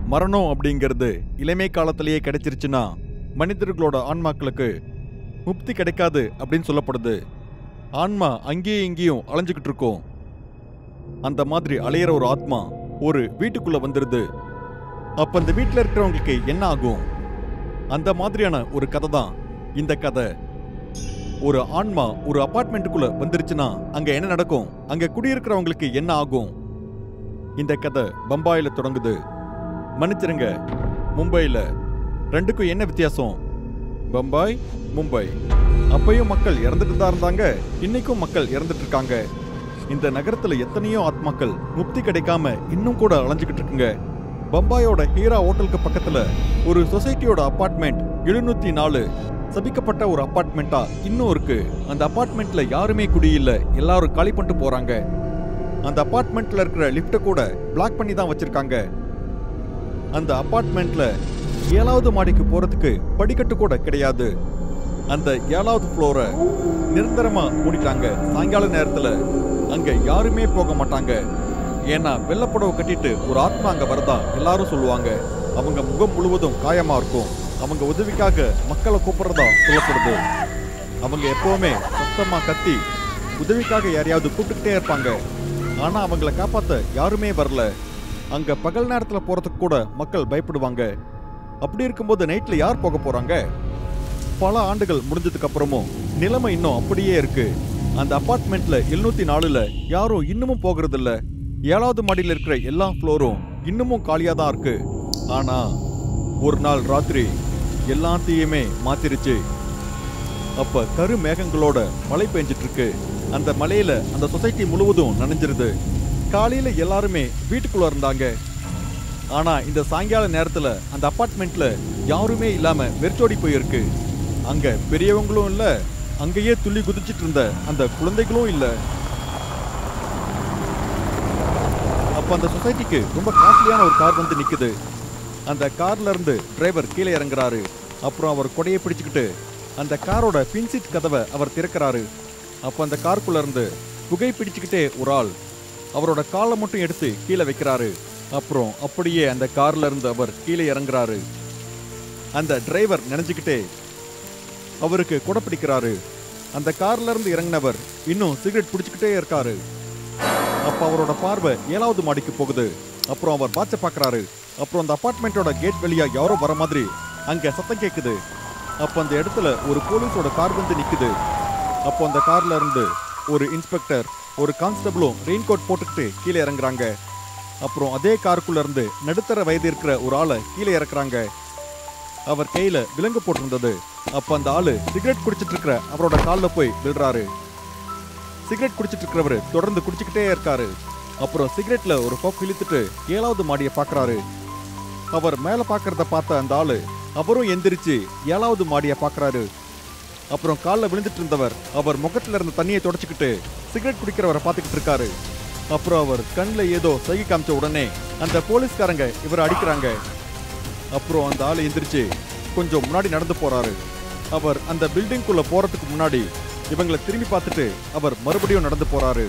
மரணம் அப்படிங்கிறது இளமை காலத்திலேயே கிடைச்சிருச்சுன்னா மனிதர்களோட ஆன்மாக்களுக்கு முக்தி கிடைக்காது அப்படின்னு சொல்லப்படுது ஆன்மா அங்கேயும் இங்கேயும் அலைஞ்சுக்கிட்டு இருக்கும் அந்த மாதிரி அலையிற ஒரு ஆத்மா ஒரு வீட்டுக்குள்ள வந்துருது அப்ப அந்த வீட்டில் இருக்கிறவங்களுக்கு என்ன ஆகும் அந்த மாதிரியான ஒரு கதை தான் இந்த கதை ஒரு ஆன்மா ஒரு அபார்ட்மெண்ட்டுக்குள்ள வந்துருச்சுன்னா அங்க என்ன நடக்கும் அங்க குடியிருக்கிறவங்களுக்கு என்ன ஆகும் இந்த கதை பம்பாயில தொடங்குது மன்னிச்சிருங்க மும்பையில் ரெண்டுக்கும் என்ன வித்தியாசம் பம்பாய் மும்பை அப்பயும் மக்கள் இறந்துட்டு தான் இருந்தாங்க இன்னைக்கும் மக்கள் இறந்துட்டு இருக்காங்க இந்த நகரத்துல எத்தனையோ ஆத்மாக்கள் முக்தி கிடைக்காம இன்னும் கூட அலைஞ்சுக்கிட்டு இருக்குங்க பம்பாயோட ஹீரா ஹோட்டலுக்கு பக்கத்துல ஒரு சொசைட்டியோட அபார்ட்மெண்ட் எழுநூத்தி நாலு சபிக்கப்பட்ட ஒரு அபார்ட்மெண்ட்டா இன்னும் இருக்கு அந்த அபார்ட்மெண்ட்ல யாருமே குடியில்ல எல்லாரும் காலி பண்ணிட்டு போறாங்க அந்த அபார்ட்மெண்ட்ல இருக்கிற லிஃப்ட்டை கூட பிளாக் பண்ணி தான் வச்சிருக்காங்க அந்த அபார்ட்மெண்ட்ல ஏழாவது மாடிக்கு போறதுக்கு படிக்கட்டு கூட கிடையாது அந்த ஏழாவது ஃப்ளோரை நிரந்தரமா மூடிட்டாங்க சாயங்கால நேரத்துல அங்க யாருமே போக மாட்டாங்க ஏன்னா வெள்ளப்புடவை கட்டிட்டு ஒரு ஆத்மா அங்க வரதா எல்லாரும் சொல்லுவாங்க அவங்க முகம் முழுவதும் காயமா இருக்கும் அவங்க உதவிக்காக மக்களை கூப்பிடுறதா சொல்லப்படுது அவங்க எப்பவுமே சத்தமா கத்தி உதவிக்காக யாரையாவது கூப்பிட்டுக்கிட்டே இருப்பாங்க ஆனா அவங்கள காப்பாத்த யாருமே வரல அங்க பகல் நேரத்துல போறதுக்கு கூட மக்கள் பயப்படுவாங்க அப்படி இருக்கும்போது நைட்ல யார் போக போறாங்க பல ஆண்டுகள் முடிஞ்சதுக்கு அப்புறமும் நிலைமை இன்னும் அப்படியே இருக்கு அந்த அபார்ட்மெண்ட்ல எழுநூத்தி நாலுல யாரும் இன்னமும் போகிறது இல்ல ஏழாவது மாடியில இருக்கிற எல்லா ஃப்ளோரும் இன்னமும் காலியா தான் இருக்கு ஆனா ஒரு நாள் ராத்திரி எல்லாத்தையுமே மாத்திருச்சு அப்ப கரு மேகங்களோட மழை பெஞ்சிட்டு இருக்கு அந்த மலையில அந்த சொசைட்டி முழுவதும் நனைஞ்சிருது காலையில எல்லாருமே வீட்டுக்குள்ள இருந்தாங்க ஆனா இந்த சாயங்கால நேரத்துல அந்த அபார்ட்மெண்ட்ல யாருமே இல்லாம வெறிச்சோடி போயிருக்கு அங்க பெரியவங்களும் இல்ல அங்கேயே துள்ளி குதிச்சிட்டு இருந்த அந்த குழந்தைகளும் இல்ல அப்ப அந்த சொசைட்டிக்கு ரொம்ப காஸ்ட்லியான ஒரு கார் வந்து நிக்குது அந்த கார்ல இருந்து டிரைவர் கீழே இறங்குறாரு அப்புறம் அவர் கொடையை பிடிச்சுக்கிட்டு அந்த காரோட பின்சீட் கதவை அவர் திறக்கிறாரு அப்ப அந்த காருக்குள்ள இருந்து புகை பிடிச்சுக்கிட்டே ஒரு ஆள் அவரோட காலை மட்டும் எடுத்து கீழே வைக்கிறாரு அப்புறம் அப்படியே அந்த கார்ல இருந்து அவர் கீழே இறங்குறாரு அந்த டிரைவர் நினைச்சுக்கிட்டே அவருக்கு கொடை பிடிக்கிறாரு அந்த கார்ல இருந்து இறங்கினவர் இன்னும் சிகரெட் பிடிச்சுக்கிட்டே இருக்காரு அப்ப அவரோட பார்வை ஏழாவது மாடிக்கு போகுது அப்புறம் அவர் வாட்ச பார்க்கறாரு அப்புறம் அந்த அபார்ட்மெண்ட்டோட கேட் வழியா யாரோ வர மாதிரி அங்க சத்தம் கேக்குது அப்ப அந்த இடத்துல ஒரு போலீஸோட கார் வந்து நிக்குது அப்போ அந்த கார்ல இருந்து ஒரு இன்ஸ்பெக்டர் ஒரு கான்ஸ்டபிளும் ரெயின் கோட் போட்டுக்கிட்டு கீழே இறங்குறாங்க அப்புறம் அதே காருக்குள்ள இருந்து நடுத்தர வயது இருக்கிற ஒரு ஆளை கீழே இறக்குறாங்க அவர் கையில விலங்கு போட்டிருந்தது அப்ப அந்த ஆளு சிகரெட் குடிச்சிட்டு இருக்கிற அவரோட காலில் போய் விழுறாரு சிகரெட் குடிச்சிட்டு இருக்கிறவரு தொடர்ந்து குடிச்சுக்கிட்டே இருக்காரு அப்புறம் சிகரெட்ல ஒரு பஃப் இழுத்துட்டு ஏழாவது மாடியை பார்க்கறாரு அவர் மேல பார்க்கறத பார்த்த அந்த ஆளு அவரும் எந்திரிச்சு ஏழாவது மாடியை பார்க்கறாரு அப்புறம் காலில் விழுந்துட்டு இருந்தவர் அவர் முகத்துல இருந்த தண்ணியை தொடச்சிக்கிட்டு சிகரெட் குடிக்கிறவரை பார்த்துக்கிட்டு இருக்காரு அப்புறம் அவர் கண்ணில் ஏதோ சைகை காமிச்ச உடனே அந்த போலீஸ்காரங்க இவரை அடிக்கிறாங்க அப்புறம் அந்த ஆள் எந்திரிச்சு கொஞ்சம் முன்னாடி நடந்து போறாரு அவர் அந்த பில்டிங்குள்ள போறதுக்கு முன்னாடி இவங்களை திரும்பி பார்த்துட்டு அவர் மறுபடியும் நடந்து போறாரு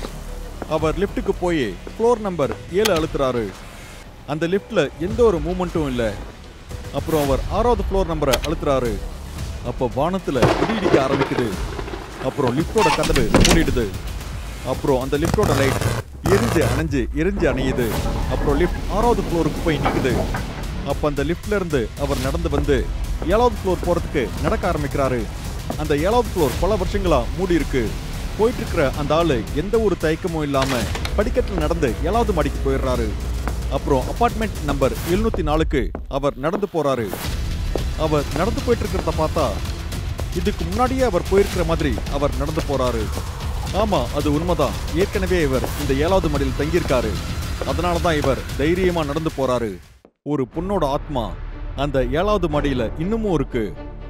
அவர் லிஃப்ட்டுக்கு போய் ஃப்ளோர் நம்பர் ஏழு அழுத்துறாரு அந்த லிஃப்ட்ல எந்த ஒரு மூமெண்ட்டும் இல்லை அப்புறம் அவர் ஆறாவது ஃப்ளோர் நம்பரை அழுத்துறாரு அப்போ வானத்துல இடி இடிக்க ஆரம்பிக்குது அப்புறம் லிஃப்டோட கதவு மூடிடுது அப்புறம் அந்த லிஃப்டோட லைட் எரிஞ்சு அணைஞ்சு எரிஞ்சு அணையுது அப்புறம் லிஃப்ட் ஆறாவது ஃப்ளோருக்கு போய் நிக்குது அப்ப அந்த லிஃப்ட்ல இருந்து அவர் நடந்து வந்து ஏழாவது ஃப்ளோர் போறதுக்கு நடக்க ஆரம்பிக்கிறாரு அந்த ஏழாவது ஃப்ளோர் பல வருஷங்களா மூடி இருக்கு போயிட்டு இருக்கிற அந்த ஆளு எந்த ஒரு தயக்கமும் இல்லாம படிக்கட்டில் நடந்து ஏழாவது மாடிக்கு போயிடுறாரு அப்புறம் அபார்ட்மெண்ட் நம்பர் எழுநூத்தி நாலுக்கு அவர் நடந்து போறாரு அவர் நடந்து போயிட்டு இருக்கிறத பார்த்தா இதுக்கு முன்னாடியே அவர் போயிருக்கிற மாதிரி அவர் நடந்து போறாரு ஆமா அது உண்மைதான் ஏற்கனவே இவர் இந்த ஏழாவது மாடியில் தங்கியிருக்காரு அதனால தான் இவர் தைரியமா நடந்து போறாரு ஒரு பொண்ணோட ஆத்மா அந்த ஏழாவது மாடியில இன்னமும் இருக்கு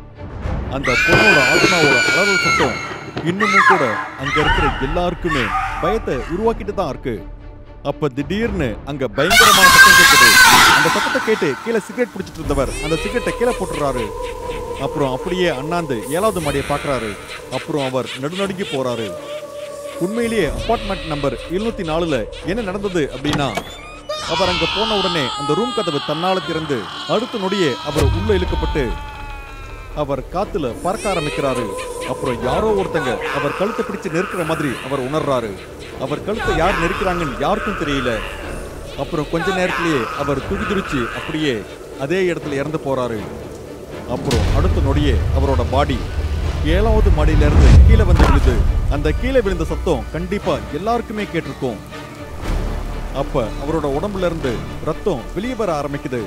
அந்த பொண்ணோட ஆத்மாவோட அலறல் சத்தம் இன்னமும் கூட அங்க இருக்கிற எல்லாருக்குமே பயத்தை உருவாக்கிட்டு தான் இருக்கு அப்ப திடீர்னு அங்க பயங்கரமான சத்தம் கேட்குது அந்த சத்தத்தை கேட்டு கீழே சிகரெட் பிடிச்சிட்டு இருந்தவர் அந்த சிகரெட்டை கீழே போட்டுறாரு அப்புறம் அப்படியே அண்ணாந்து ஏழாவது மாடியை பார்க்கறாரு அப்புறம் அவர் நடுநடுங்கி போறாரு உண்மையிலேயே அபார்ட்மெண்ட் நம்பர் எழுநூத்தி நாலுல என்ன நடந்தது அப்படின்னா அவர் அங்க போன உடனே அந்த ரூம் கதவு தன்னால திறந்து அடுத்த நொடியே அவர் உள்ள இழுக்கப்பட்டு அவர் காத்துல பறக்க ஆரம்பிக்கிறாரு அப்புறம் யாரோ ஒருத்தங்க அவர் கழுத்தை பிடிச்சு நெருக்கிற மாதிரி அவர் உணர்றாரு அவர் கழுத்தை யார் நெருக்கிறாங்கன்னு யாருக்கும் தெரியல அப்புறம் கொஞ்ச நேரத்திலேயே அவர் துடிதுடிச்சு அப்படியே அதே இடத்துல இறந்து போறாரு அப்புறம் அடுத்த நொடியே அவரோட பாடி ஏழாவது மாடியில இருந்து கீழே வந்து விழுது அந்த கீழே விழுந்த சத்தம் கண்டிப்பா எல்லாருக்குமே கேட்டிருக்கும் அப்ப அவரோட உடம்புல இருந்து ரத்தம் வெளியே வர ஆரம்பிக்குது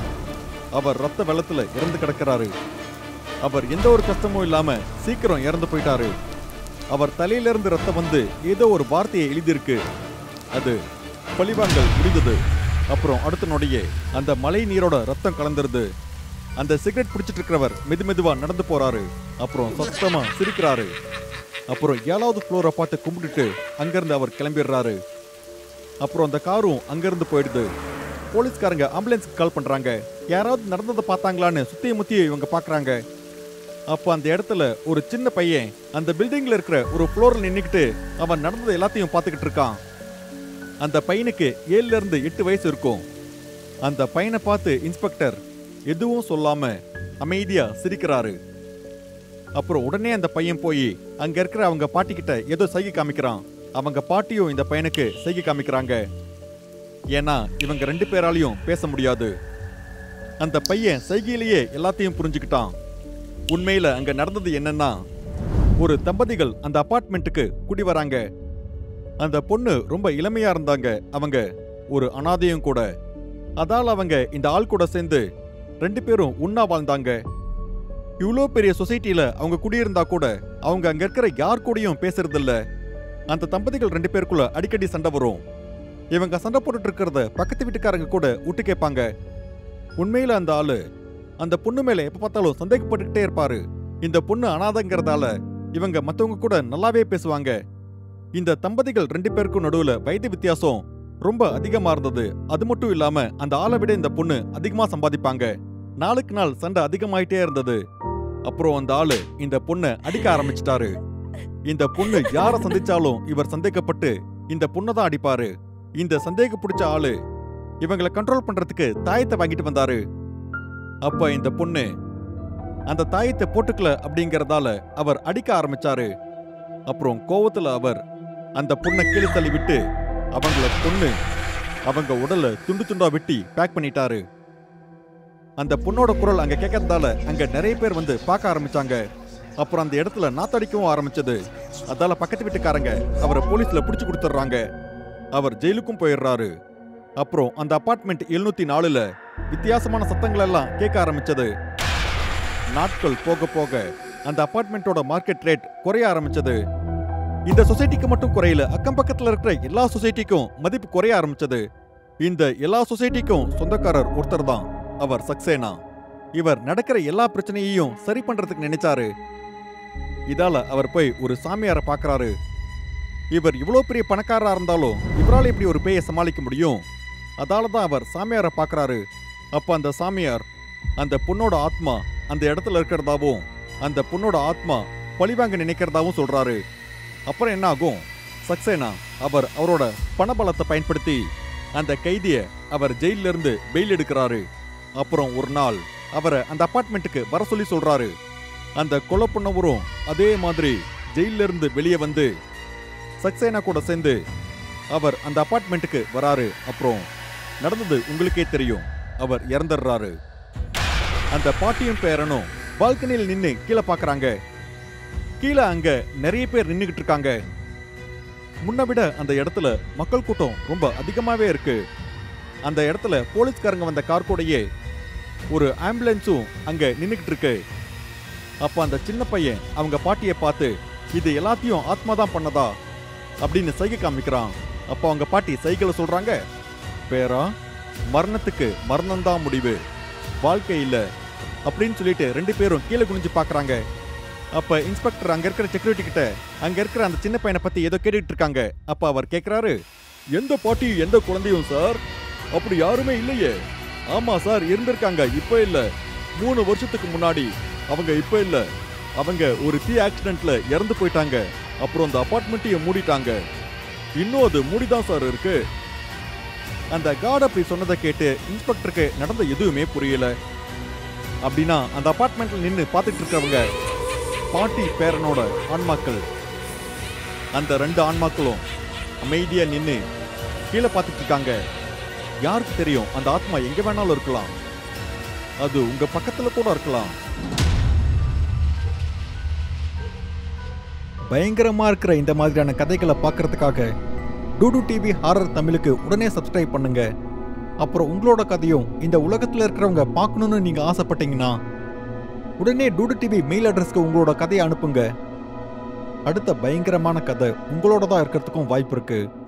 அவர் ரத்த வெள்ளத்துல இறந்து கிடக்கிறாரு அவர் எந்த ஒரு கஷ்டமும் இல்லாம சீக்கிரம் இறந்து போயிட்டாரு அவர் தலையில இருந்து ரத்தம் வந்து ஏதோ ஒரு வார்த்தையை எழுதியிருக்கு அது பழிவாங்கல் முடிந்தது அப்புறம் அடுத்த நொடியே அந்த மழை நீரோட ரத்தம் கலந்துருது அந்த சிகரெட் பிடிச்சிட்டு இருக்கிறவர் மெது மெதுவா நடந்து போறாரு அப்புறம் சத்தமா சிரிக்கிறாரு அப்புறம் ஏழாவது ஃப்ளோரை பார்த்து கும்பிட்டுட்டு அங்கிருந்து அவர் கிளம்பிடுறாரு அப்புறம் அந்த காரும் அங்கிருந்து போயிடுது போலீஸ்காரங்க ஆம்புலன்ஸ்க்கு கால் பண்றாங்க யாராவது நடந்ததை பார்த்தாங்களான்னு சுத்திய முத்திய இவங்க பார்க்கறாங்க அப்போ அந்த இடத்துல ஒரு சின்ன பையன் அந்த பில்டிங்ல இருக்கிற ஒரு ஃப்ளோரில் நின்னுக்கிட்டு அவன் நடந்தது எல்லாத்தையும் பார்த்துக்கிட்டு இருக்கான் அந்த பையனுக்கு ஏழுல இருந்து எட்டு வயசு இருக்கும் அந்த பையனை பார்த்து இன்ஸ்பெக்டர் எதுவும் சொல்லாம அமைதியா சிரிக்கிறாரு அப்புறம் உடனே அந்த பையன் போய் அங்க இருக்கிற அவங்க பாட்டி கிட்ட ஏதோ சைகை காமிக்கிறான் அவங்க பாட்டியும் இந்த பையனுக்கு சைகை காமிக்கிறாங்க ஏன்னா இவங்க ரெண்டு பேராலையும் பேச முடியாது அந்த பையன் சைகையிலேயே எல்லாத்தையும் புரிஞ்சுக்கிட்டான் உண்மையில அங்க நடந்தது என்னன்னா ஒரு தம்பதிகள் அந்த அபார்ட்மெண்ட்டுக்கு குடி வராங்க அந்த பொண்ணு ரொம்ப இளமையா இருந்தாங்க அவங்க ஒரு அனாதையும் கூட அதால அவங்க இந்த ஆள் கூட சேர்ந்து ரெண்டு பேரும் உண்ணா வாழ்ந்தாங்க இவ்வளோ பெரிய சொசைட்டில அவங்க குடியிருந்தா கூட அவங்க அங்க இருக்கிற யார் கூடயும் பேசுறதில்ல அந்த தம்பதிகள் ரெண்டு பேருக்குள்ள அடிக்கடி சண்டை வரும் இவங்க சண்டை போட்டுட்டு இருக்கிறத பக்கத்து வீட்டுக்காரங்க கூட விட்டு கேட்பாங்க உண்மையில அந்த ஆளு அந்த பொண்ணு மேல எப்ப பார்த்தாலும் சந்தேகப்பட்டுக்கிட்டே இருப்பாரு இந்த பொண்ணு அனாதைங்கிறதால இவங்க மத்தவங்க கூட நல்லாவே பேசுவாங்க இந்த தம்பதிகள் ரெண்டு பேருக்கும் நடுவுல வயது வித்தியாசம் ரொம்ப அதிகமா இருந்தது அது மட்டும் இல்லாம அந்த ஆளை விட இந்த பொண்ணு அதிகமா சம்பாதிப்பாங்க நாளுக்கு நாள் சண்டை அதிகமாயிட்டே இருந்தது அப்புறம் அந்த ஆளு இந்த பொண்ணை அடிக்க ஆரம்பிச்சிட்டாரு இந்த பொண்ணு யார சந்திச்சாலும் இவர் சந்தேகப்பட்டு இந்த பொண்ணை தான் அடிப்பாரு இந்த சந்தேக பிடிச்ச ஆளு இவங்களை கண்ட்ரோல் பண்றதுக்கு தாயத்தை வாங்கிட்டு வந்தாரு அப்ப இந்த பொண்ணு அந்த தாயத்தை போட்டுக்கல அப்படிங்கறதால அவர் அடிக்க ஆரம்பிச்சாரு அப்புறம் கோவத்துல அவர் அந்த பொண்ணை கீழே தள்ளி விட்டு அவங்கள கொன்னு அவங்க உடலை துண்டு துண்டா வெட்டி பேக் பண்ணிட்டாரு அந்த பொண்ணோட குரல் அங்க கேட்கறதால அங்க நிறைய பேர் வந்து பார்க்க ஆரம்பிச்சாங்க அப்புறம் அந்த இடத்துல நாத்தடிக்கவும் ஆரம்பிச்சது அதால பக்கத்து வீட்டுக்காரங்க அவரை போலீஸ்ல பிடிச்சு கொடுத்துட்றாங்க அவர் ஜெயிலுக்கும் போயிடுறாரு அப்புறம் அந்த அபார்ட்மெண்ட் எழுநூத்தி நாலுல வித்தியாசமான சத்தங்கள் எல்லாம் கேட்க ஆரம்பிச்சது நாட்கள் போக போக அந்த அபார்ட்மெண்ட்டோட மார்க்கெட் ரேட் குறைய ஆரம்பிச்சது இந்த சொசைட்டிக்கு மட்டும் குறையல அக்கம் பக்கத்துல இருக்கிற எல்லா சொசைட்டிக்கும் மதிப்பு குறைய ஆரம்பிச்சது இந்த எல்லா சொசைட்டிக்கும் சொந்தக்காரர் ஒருத்தர் தான் அவர் சக்சேனா இவர் நடக்கிற எல்லா பிரச்சனையையும் சரி பண்றதுக்கு நினைச்சாரு இதால அவர் போய் ஒரு சாமியாரை பார்க்கறாரு இவர் இவ்வளோ பெரிய பணக்காரரா இருந்தாலும் இவரால் எப்படி ஒரு பேயை சமாளிக்க முடியும் அதால தான் அவர் சாமியாரை பார்க்கறாரு அப்ப அந்த சாமியார் அந்த பொண்ணோட ஆத்மா அந்த இடத்துல இருக்கிறதாவும் அந்த பொண்ணோட ஆத்மா பழிவாங்க நினைக்கிறதாவும் சொல்றாரு அப்புறம் என்ன ஆகும் சக்சேனா அவர் அவரோட பணபலத்தை பயன்படுத்தி அந்த கைதிய அவர் ஜெயில இருந்து பெயில் எடுக்கிறாரு அப்புறம் ஒரு நாள் அவரை அந்த அபார்ட்மெண்ட்டுக்கு வர சொல்லி சொல்றாரு அந்த கொலை பண்ணவரும் அதே மாதிரி ஜெயில இருந்து வெளியே வந்து சக்சேனா கூட சேர்ந்து அவர் அந்த அபார்ட்மெண்ட்டுக்கு வராரு அப்புறம் நடந்தது உங்களுக்கே தெரியும் அவர் இறந்துடுறாரு அந்த பாட்டியும் பேரனும் பால்கனியில் நின்னு கீழே பார்க்கறாங்க கீழே அங்க நிறைய பேர் நின்னுகிட்டு இருக்காங்க முன்ன விட அந்த இடத்துல மக்கள் கூட்டம் ரொம்ப அதிகமாவே இருக்கு அந்த இடத்துல போலீஸ்காரங்க வந்த கார் கூடயே ஒரு ஆம்புலன்ஸும் அங்க நின்னுகிட்டு இருக்கு அப்ப அந்த சின்ன பையன் அவங்க பாட்டியை பார்த்து இது எல்லாத்தையும் ஆத்மா தான் பண்ணதா அப்படின்னு சைகை காமிக்கிறான் அப்ப அவங்க பாட்டி சைக்கிளை சொல்றாங்க பேரா மரணத்துக்கு மரணம்தான் முடிவு வாழ்க்கை இல்ல அப்படின்னு சொல்லிட்டு ரெண்டு பேரும் கீழே குனிஞ்சு பார்க்கறாங்க அப்ப இன்ஸ்பெக்டர் அங்க இருக்கிற செக்யூரிட்டி கிட்ட அங்க இருக்கிற அந்த சின்ன பையனை பத்தி ஏதோ கேட்டுட்டு இருக்காங்க அப்ப அவர் கேக்குறாரு எந்த பாட்டியும் எந்த குழந்தையும் சார் அப்படி யாருமே இல்லையே ஆமா சார் இருந்திருக்காங்க இப்ப இல்ல மூணு வருஷத்துக்கு முன்னாடி அவங்க இப்ப இல்ல அவங்க ஒரு தீ ஆக்சிடென்ட்ல இறந்து போயிட்டாங்க அப்புறம் அந்த அபார்ட்மெண்ட்டையும் மூடிட்டாங்க இன்னும் அது மூடிதான் சார் இருக்கு அந்த கார்டு அப்படி சொன்னதை கேட்டு இன்ஸ்பெக்டருக்கு நடந்த எதுவுமே புரியல அப்படின்னா அந்த அபார்ட்மெண்ட்ல நின்று பார்த்துட்டு இருக்கவங்க பாட்டி பேரனோட ஆன்மாக்கள் அந்த ரெண்டு ஆன்மாக்களும் அமைதியா நின்று கீழே பார்த்துட்டு இருக்காங்க யாருக்கு தெரியும் அந்த ஆத்மா எங்க வேணாலும் இருக்கலாம் அது உங்க பக்கத்துல கூட இருக்கலாம் பயங்கரமா இருக்கிற இந்த மாதிரியான கதைகளை பார்க்கறதுக்காக டூடு டிவி ஹாரர் தமிழுக்கு உடனே சப்ஸ்கிரைப் பண்ணுங்க அப்புறம் உங்களோட கதையும் இந்த உலகத்துல இருக்கிறவங்க பார்க்கணும்னு நீங்க ஆசைப்பட்டீங்கன்னா உடனே டூடு டிவி மெயில் அட்ரஸ்க்கு உங்களோட கதையை அனுப்புங்க அடுத்த பயங்கரமான கதை உங்களோட தான் இருக்கிறதுக்கும் வாய்ப்பு இருக்கு